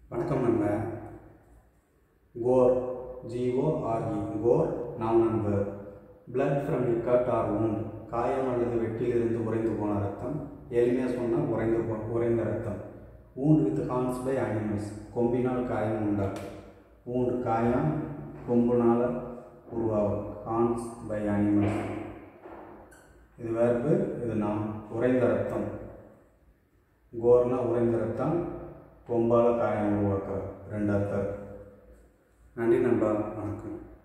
வணக்கம் நண்ப core ஜிஓஆர்இ gore noun நண்பர் blood from a cut or wound காயம் அல்லது வெட்டிலிருந்து உறைந்து போன ரத்தம் எளிமையாக சொன்னால் உறைந்து போ உறைந்த ரத்தம் wound with horns by animals கொம்பினால் காயம் உண்டாகும் wound காயம் கொம்புனால் உருவாகும் ஹார்ன்ஸ் பை அனிமல்ஸ் இது வேர்பு இது நாம் உறைந்த ரத்தம் கோர்னா உறைந்த ரத்தம் கொம்பால் காயம் உருவாக்குறது ரெண்டு அர்த்தம் நன்றி நண்பா வணக்கம்